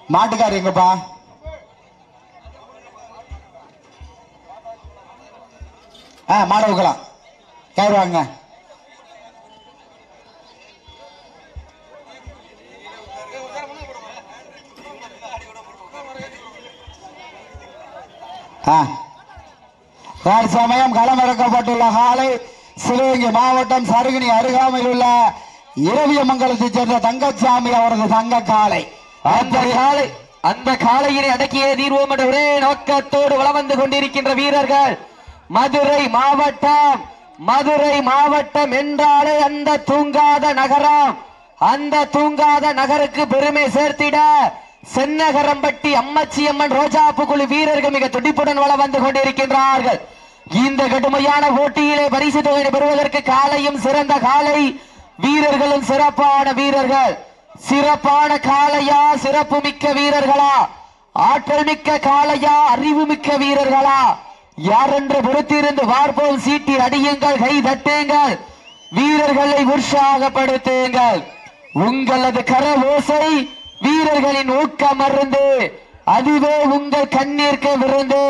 மாட்டுக்கார் எங்கப்பா ஆ மாட வைக்கலாம் கயிறு வாங்க ஆ தற்சமயம் களமிறக்கப்பட்டுள்ள காலை சிவகங்கை மாவட்டம் சருகினி அருகாமையில் உள்ள இரவியமங்கலத்தைச் சேர்ந்த தங்கச்சாமி அவரது தங்க காலை அந்த காலை அந்த காளையினை அடக்கிய தீர்வோம் என்ற ஒரே நோக்கத்தோடு வலம் வந்து கொண்டிருக்கின்ற வீரர்கள் மதுரை மாவட்டம் மதுரை மாவட்டம் என்றாலே அந்த தூங்காத நகரம் அந்த தூங்காத நகருக்கு பெருமை சேர்த்திட சென்னகரம்பட்டி அம்மச்சி அம்மன் ரோஜாப்பு குழு வீரர்கள் மிக துடிப்புடன் வளம் வந்து கொண்டிருக்கின்றார்கள் இந்த கடுமையான போட்டியிலே பரிசு தொகையை பெறுவதற்கு காலையும் சிறந்த காலை வீரர்களும் சிறப்பான வீரர்கள் சிறப்பான காளையா சிறப்பு மிக்க வீரர்களா ஆற்றல் மிக்க காளையா அறிவு மிக்க வீரர்களா யார் என்று பொறுத்திருந்து பார்ப்போம் சீட்டி அடியுங்கள் கை தட்டுங்கள் வீரர்களை உற்சாகப்படுத்துங்கள் உங்களது கர ஓசை வீரர்களின் ஊக்க மருந்து அதுவே உங்கள் கண்ணீர்க்கு விருந்து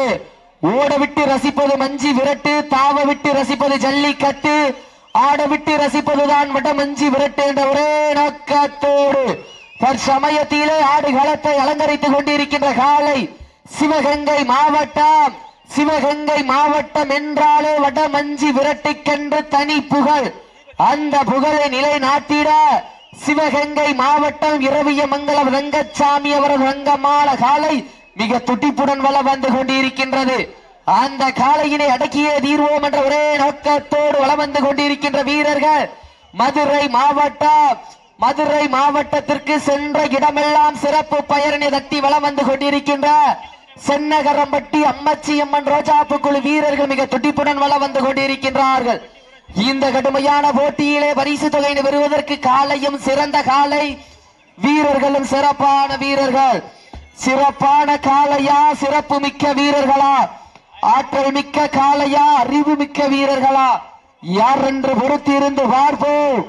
ஓட விட்டு ரசிப்பது மஞ்சி விரட்டு தாவ விட்டு ரசிப்பது ஜல்லிக்கட்டு ஆட விட்டு ரசிப்பதுதான் வடமஞ்சி விரட்டு என்ற ஒரே நோக்கத்தோடு தற்சமயத்திலே ஆடுகளத்தை அலங்கரித்துக் கொண்டிருக்கின்ற காலை சிவகங்கை மாவட்டம் சிவகங்கை மாவட்டம் என்றாலே வடமஞ்சி விரட்டுக்கென்று தனி புகழ் அந்த புகழை நிலைநாட்டிட சிவகங்கை மாவட்டம் இரவிய மங்கலம் ரங்கச்சாமி அவரது ரங்கமால காலை மிக துடிப்புடன் வளம் வந்து கொண்டிருக்கின்றது அந்த காளையினை அடக்கிய தீர்வோம் என்ற ஒரே நோக்கத்தோடு வளம் வந்து கொண்டிருக்கின்ற வீரர்கள் மதுரை மாவட்டம் மதுரை மாவட்டத்திற்கு சென்ற இடமெல்லாம் சிறப்பு பெயரினை தட்டி வளம் வந்து கொண்டிருக்கின்ற சென்னகரம்பட்டி அம்மச்சி அம்மன் ரோஜாப்பு குழு வீரர்கள் மிக துடிப்புடன் வளம் வந்து கொண்டிருக்கின்றார்கள் இந்த கடுமையான போட்டியிலே பரிசு தொகையினை பெறுவதற்கு காலையும் சிறந்த காலை வீரர்களும் சிறப்பான வீரர்கள் சிறப்பான காளையா சிறப்பு மிக்க வீரர்களா ஆற்றல் மிக்க காளையா அறிவு மிக்க வீரர்களா யார் என்று பொறுத்திருந்து பார்ப்போம்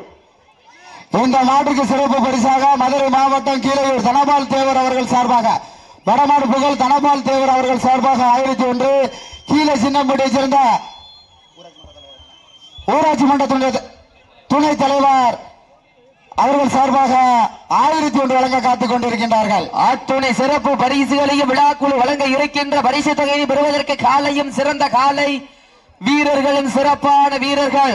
இந்த நாட்டுக்கு சிறப்பு பரிசாக மதுரை மாவட்டம் கீழையூர் தனபால் தேவர் அவர்கள் சார்பாக வடமாடு புகழ் தனபால் தேவர் அவர்கள் சார்பாக ஆயிரத்தி ஒன்று கீழே சின்னம்பட்டியை சேர்ந்த ஊராட்சி மன்ற துணை துணைத் தலைவர் அவர்கள் சார்பாக ஆயிரத்தி ஒன்று வழங்க காத்துக் கொண்டிருக்கின்றார்கள் அத்துணை சிறப்பு பரிசுகளையும் விழாக்குழு வழங்க இருக்கின்ற பரிசு தொகையை பெறுவதற்கு காலையும் சிறந்த காலை வீரர்களும் சிறப்பான வீரர்கள்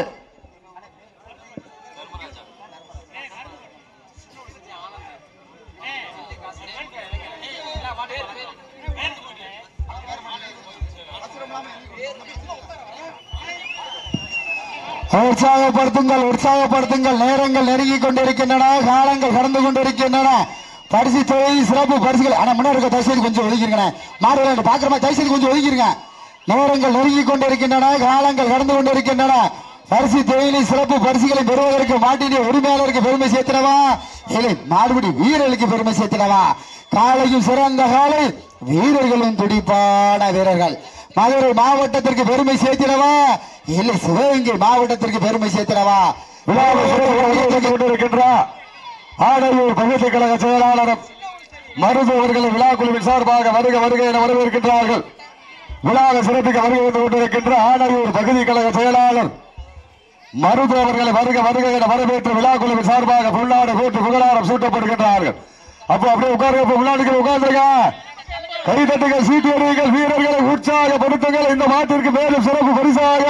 உற்சாகப்படுத்துங்கள் உற்சாகப்படுத்துங்கள் நேரங்கள் நெருங்கிக் கொண்டிருக்கின்றன காலங்கள் கடந்து கொண்டிருக்கின்றன பரிசு தொகை சிறப்பு பரிசுகள் ஆனா முன்னாடி இருக்க தயவுசெய்து கொஞ்சம் ஒதுக்கிருங்க மாடு விளையாட்டு பாக்குற மாதிரி தயவுசெய்து கொஞ்சம் ஒதுக்கிருங்க நேரங்கள் நெருங்கிக் கொண்டிருக்கின்றன காலங்கள் கடந்து கொண்டிருக்கின்றன பரிசு தொகையினை சிறப்பு பரிசுகளை பெறுவதற்கு மாட்டினுடைய உரிமையாளருக்கு பெருமை சேர்த்தினவா இல்லை மாடுபிடி வீரர்களுக்கு பெருமை சேர்த்தினவா காலையும் சிறந்த காலை வீரர்களும் துடிப்பான வீரர்கள் மதுரை மாவட்டத்திற்கு பெருமை சேர்த்தினவா இல்லை சிவகங்கை மாவட்டத்திற்கு பெருமை சேர்த்தினவா விழாவை சிறப்பு கொண்டிருக்கின்றார் ஆடையூர் பகுதி கழக செயலாளரும் மருத்துவர்களின் விழா குழுவின் சார்பாக வருக வருக என வரவேற்கின்றார்கள் விழாவை சிறப்பிக்க வருகை வந்து கொண்டிருக்கின்ற ஆடையூர் பகுதி கழக செயலாளர் மருத்துவர்களை வருக வருக என வரவேற்று விழா குழுவின் சார்பாக புல்லாடு போட்டு புகழாரம் சூட்டப்படுகின்றார்கள் அப்போ அப்படியே உட்காருங்க முன்னாடி உட்கார்ந்துருங்க கைதட்டுகள் சீட்டு அறிவிகள் வீரர்களை உற்சாகப்படுத்துங்கள் இந்த மாட்டிற்கு மேலும் சிறப்பு பரிசாக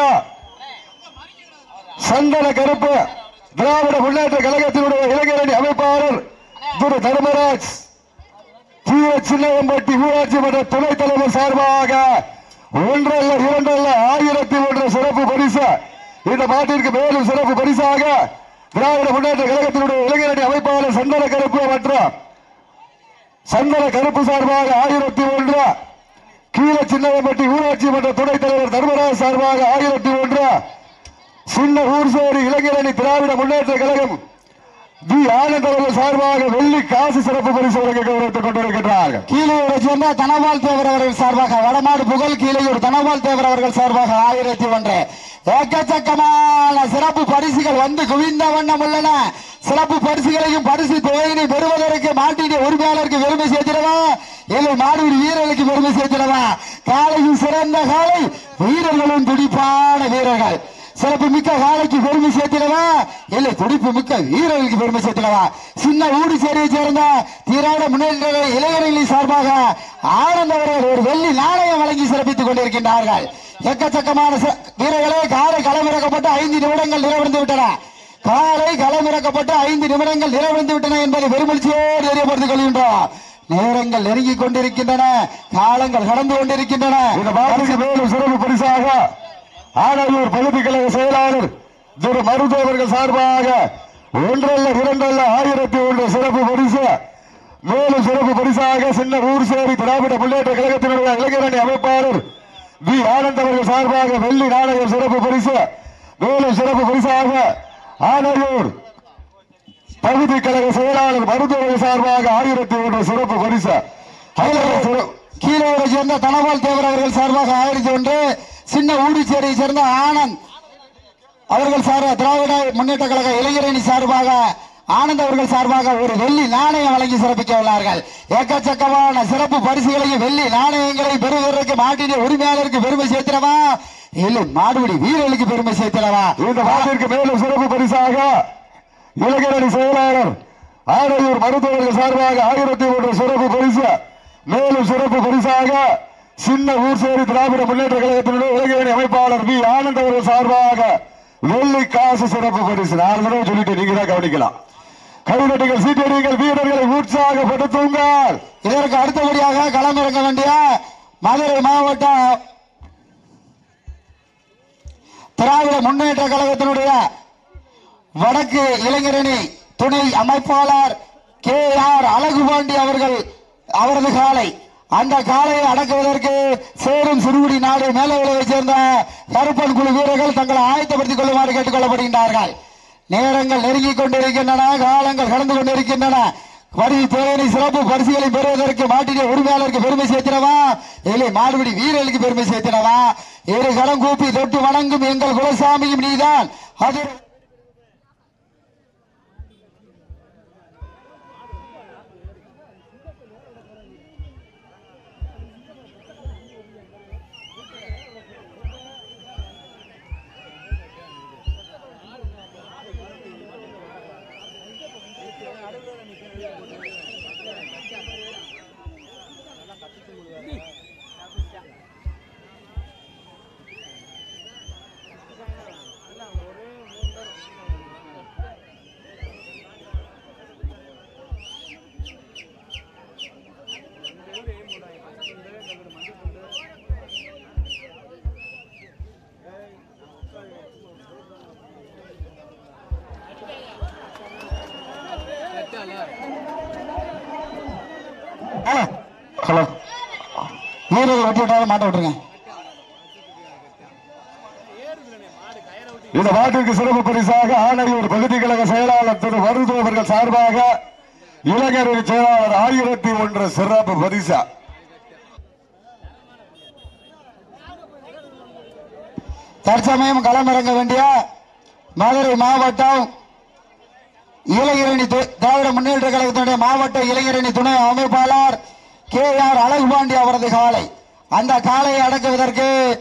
சந்தன கருப்பு திராவிட முன்னேற்ற கழகத்தினுடைய இளைஞரணி அமைப்பாளர் திரு தர்மராஜ் தீர சின்னம்பட்டி ஊராட்சி மன்ற துணைத் தலைவர் சார்பாக ஒன்றல்ல இரண்டல்ல ஆயிரத்தி ஒன்று சிறப்பு பரிசு இந்த மாட்டிற்கு மேலும் சிறப்பு பரிசாக திராவிட முன்னேற்ற கழகத்தினுடைய இளைஞரணி அமைப்பாளர் சந்தன கருப்பு மற்றும் சந்தன கருப்பு சார்பாக ஆயிரத்தி ஒன்று கீழ சின்னவம்பட்டி ஊராட்சி மன்ற துணைத் தலைவர் தர்மராஜ் சார்பாக ஆயிரத்தி ஒன்று சின்ன ஊர்சேரி இளைஞரணி திராவிட முன்னேற்ற கழகம் வி ஆனந்த் அவர்கள் சார்பாக வெள்ளி காசு சிறப்பு பரிசு வழங்க கௌரவித்துக் கொண்டிருக்கின்றார்கள் கீழையூரை சேர்ந்த தனபால் தேவர் அவர்கள் சார்பாக வடமாடு புகழ் கீழையூர் தனபால் தேவர் அவர்கள் சார்பாக ஆயிரத்தி ஒன்று எக்கச்சக்கமான சிறப்பு பரிசுகள் வந்து குவிந்த வண்ணம் உள்ளன சிறப்பு பரிசுகளையும் பரிசு தொகையினை பெறுவதற்கு மாட்டினுடைய உரிமையாளருக்கு பெருமை சேர்த்திடவா இல்லை மாடுபிடி வீரர்களுக்கு பெருமை சேர்த்திடவா காலையில் சிறந்த காலை வீரர்களும் துடிப்பான வீரர்கள் சிறப்பு மிக்க காலைக்கு பெருமை சேர்த்திடவா இல்லை துடிப்பு மிக்க வீரர்களுக்கு பெருமை சேர்த்திடவா சின்ன ஊடுசேரியை சேர்ந்த திராவிட முன்னேற்ற இளைஞர்களின் சார்பாக ஆனந்த அவர்கள் ஒரு வெள்ளி நாணயம் வழங்கி சிறப்பித்துக் கொண்டிருக்கின்றார்கள் எக்கச்சக்கமான சி- வீரர்களே காலை களமிறக்கப்பட்டு ஐந்து நிமிடங்கள் நிறைவடைந்து விட்டன காலை களமிறக்கப்பட்டு ஐந்து நிமிடங்கள் நிறைவடைந்து விட்டன என்பதை பெருமகிழ்ச்சியோடு தெரியப்படுத்திக் கொள்கின்றோம் நேரங்கள் நெருங்கிக் கொண்டிருக்கின்றன காலங்கள் கடந்து கொண்டிருக்கின்றன இந்த பாட்டுக்கு மேலும் சிறப்பு பரிசாக ஆனையூர் பகுதி கழக செயலாளர் திரு மருத்துவர்கள் சார்பாக ஒன்றல்ல இரண்டல்ல ஆயிரத்தி ஒன்று சிறப்பு பரிசு மேலும் சிறப்பு பரிசாக சின்ன ஊர் சேரி திராவிட முன்னேற்ற கழகத்தினுடைய இளைஞரணி அமைப்பாளர் வி ஆனந்த் அவர்கள் சார்பாக வெள்ளி நாணயம் சிறப்பு பரிசு மேலும் சிறப்பு பரிசாக ஆனையூர் பகுதி கழக செயலாளர் மருத்துவர்கள் சார்பாக ஆயிரத்தி ஒன்று சிறப்பு பரிசு அதில் சிற- கீழே சேர்ந்த தனபால் தேவர் அவர்கள் சார்பாக ஆயிரத்தி ஒன்று சின்ன ஊடிச்சேரியை சேர்ந்த ஆனந்த் அவர்கள் சார்பாக திராவிட முன்னேற்ற கழக இளைஞரணி சார்பாக ஆனந்த் அவர்கள் சார்பாக ஒரு வெள்ளி நாணயம் வழங்கி சிறப்பிக்க உள்ளார்கள் எக்கச்சக்கமான சிறப்பு பரிசுகளையும் வெள்ளி நாணயங்களை பெறுவதற்கு மாட்டின உரிமையாளருக்கு பெருமை சேர்த்திடவா இல்லை மாடுபிடி வீரர்களுக்கு பெருமை சேர்த்திடவா இந்த வார்த்தைக்கு மேலும் சிறப்பு பரிசாக இளைஞரணி செயலாளர் ஆரையூர் மருத்துவர்கள் சார்பாக ஆயிரத்தி ஒன்று சிறப்பு பரிசு மேலும் சிறப்பு பரிசாக சின்ன ஊர் சேரி திராவிட முன்னேற்ற கழகத்தினுடைய இளைஞரணி அமைப்பாளர் வி ஆனந்த் அவர்கள் சார்பாக வெள்ளி காசு சிறப்பு பரிசு நாலு தடவை சொல்லிட்டு நீங்க தான் கவனிக்கலாம் கைதட்டுகள் சீட்டடிகள் வீரர்களை உற்சாகப்படுத்துங்கள் இதற்கு அடுத்தபடியாக களமிறங்க வேண்டிய மதுரை மாவட்டம் திராவிட முன்னேற்ற கழகத்தினுடைய வடக்கு இளைஞரணி துணை அமைப்பாளர் கே ஆர் அழகுபாண்டி அவர்கள் அவரது காலை அந்த காலையை அடக்குவதற்கு சேரும் சிறுகுடி நாடு மேலவிளைவை சேர்ந்த கருப்பன் குழு வீரர்கள் தங்களை ஆயத்தப்படுத்திக் கொள்ளுமாறு கேட்டுக் கொள்ளப்படுகின்றார்கள் நேரங்கள் நெருங்கிக் கொண்டிருக்கின்றன காலங்கள் கடந்து கொண்டிருக்கின்றன வரி தேவையான சிறப்பு பரிசுகளை பெறுவதற்கு மாட்டின உரிமையாளருக்கு பெருமை சேர்த்திடவா இல்லை மாடுபிடி வீரர்களுக்கு பெருமை சேர்த்திடவா இரு கரம் கூப்பி தொட்டு வணங்கும் எங்கள் குலசாமியும் நீதான் அது ஹலோ வீரர்கள் வெட்டி விட்டாலும் மாட்ட விட்டுருங்க இந்த வாட்டிற்கு சிறப்பு பரிசாக ஆணையூர் பகுதி கழக செயலாளர் திரு வருது அவர்கள் சார்பாக இளைஞரணி செயலாளர் ஆயிரத்தி ஒன்று சிறப்பு பரிசா தற்சமயம் களமிறங்க வேண்டிய மதுரை மாவட்டம் இளைஞரணி து- திராவிட முன்னேற்ற கழகத்தினுடைய மாவட்ட இளைஞரணி துணை அமைப்பாளர் கே ஆர் அழகுபாண்டி அவரது காலை அந்த காலையை அடக்குவதற்கு